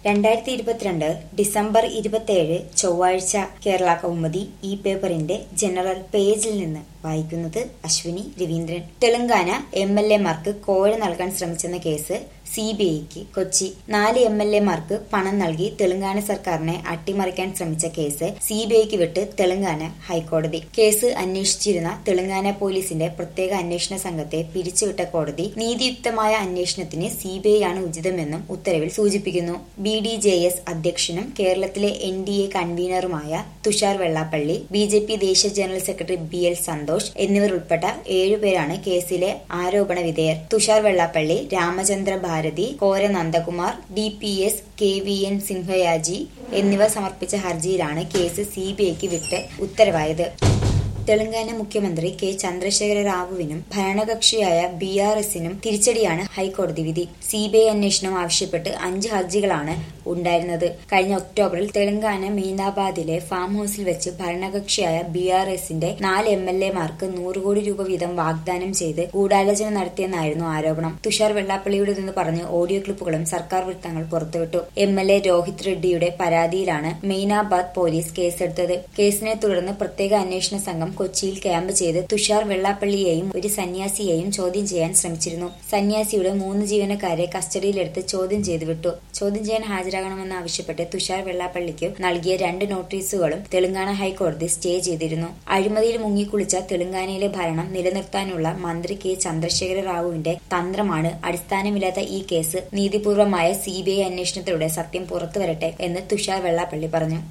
രണ്ടായിരത്തി ഇരുപത്തിരണ്ട് ഡിസംബർ ഇരുപത്തിയേഴ് ചൊവ്വാഴ്ച കേരള കൗമുദി ഈ പേപ്പറിന്റെ ജനറൽ പേജിൽ നിന്ന് വായിക്കുന്നത് അശ്വിനി രവീന്ദ്രൻ തെലങ്കാന എം എൽ എമാർക്ക് കോഴ നൽകാൻ ശ്രമിച്ചെന്ന കേസ് സി ബി ഐക്ക് കൊച്ചി നാല് എം എൽ എമാർക്ക് പണം നൽകി തെലങ്കാന സർക്കാരിനെ അട്ടിമറിക്കാൻ ശ്രമിച്ച കേസ് സി ബി ഐക്ക് വിട്ട് തെലങ്കാന ഹൈക്കോടതി കേസ് അന്വേഷിച്ചിരുന്ന തെലങ്കാന പോലീസിന്റെ പ്രത്യേക അന്വേഷണ സംഘത്തെ പിരിച്ചുവിട്ട കോടതി നീതിയുക്തമായ അന്വേഷണത്തിന് സി ബി ഐ ആണ് ഉചിതമെന്നും ഉത്തരവിൽ സൂചിപ്പിക്കുന്നു ബി ഡി ജെ എസ് അധ്യക്ഷനും കേരളത്തിലെ എൻ ഡി എ കൺവീനറുമായ Thushar Vellappally B J P ദേശീയ general secretary B L Santhosh എന്നിവർ ഉൾപ്പെട്ട ഏഴുപേരാണ് കേസിലെ ആരോപണ വിധേയർ Thushar Vellappally Ramachandra Bharathi Kora Nandakumar D P S K V N Simhayaji എന്നിവർ സമർപ്പിച്ച ഹർജിയിലാണ് കേസ് സി ബി ഐക്ക് വിട്ട് ഉത്തരവായത് തെലങ്കാന മുഖ്യമന്ത്രി കെ ചന്ദ്രശേഖര റാവുവിനും ഭരണകക്ഷിയായ ബി ആർ എസിനും തിരിച്ചടിയാണ് ഹൈക്കോടതി വിധി സി ബി ഐ അന്വേഷണം ആവശ്യപ്പെട്ട് അഞ്ച് ഹർജികളാണ് ഉണ്ടായിരുന്നത് കഴിഞ്ഞ ഒക്ടോബറിൽ തെലങ്കാന മീനാബാദിലെ ഫാം ഹൌസിൽ വെച്ച് ഭരണകക്ഷിയായ ബി ആർ എസിന്റെ നാല് എം എൽ എമാർക്ക് നൂറ് കോടി രൂപ വീതം വാഗ്ദാനം ചെയ്ത് ഗൂഢാലോചന നടത്തിയെന്നായിരുന്നു ആരോപണം തുഷാർ വെള്ളാപ്പള്ളിയുടേതെന്ന് പറഞ്ഞ് ഓഡിയോ ക്ലിപ്പുകളും സർക്കാർ വൃത്തങ്ങൾ പുറത്തുവിട്ടു എം എൽ എ രോഹിത് റെഡ്ഡിയുടെ പരാതിയിലാണ് മെയിനാബാദ് പോലീസ് കേസെടുത്തത് കേസിനെ തുടർന്ന് പ്രത്യേക അന്വേഷണ സംഘം കൊച്ചിയിൽ ക്യാമ്പ് ചെയ്ത് തുഷാർ വെള്ളാപ്പള്ളിയെയും ഒരു സന്യാസിയെയും ചോദ്യം ചെയ്യാൻ ശ്രമിച്ചിരുന്നു സന്യാസിയുടെ മൂന്ന് ജീവനക്കാരെ കസ്റ്റഡിയിലെടുത്ത് ചോദ്യം ചെയ്തു വിട്ടു ചോദ്യം ചെയ്യാൻ ഹാജരാകണമെന്ന് ആവശ്യപ്പെട്ട് തുഷാർ വെള്ളാപ്പള്ളിക്ക് നൽകിയ രണ്ട് നോട്ടീസുകളും തെലങ്കാന ഹൈക്കോടതി സ്റ്റേ ചെയ്തിരുന്നു അഴിമതിയിൽ മുങ്ങിക്കുളിച്ച തെലങ്കാനയിലെ ഭരണം നിലനിർത്താനുള്ള മന്ത്രി കെ ചന്ദ്രശേഖര റാവുവിന്റെ തന്ത്രമാണ് അടിസ്ഥാനമില്ലാത്ത ഈ കേസ് നീതിപൂർവമായ സി ബി ഐ അന്വേഷണത്തിലൂടെ സത്യം പുറത്തുവരട്ടെ എന്ന് തുഷാർ വെള്ളാപ്പള്ളി പറഞ്ഞു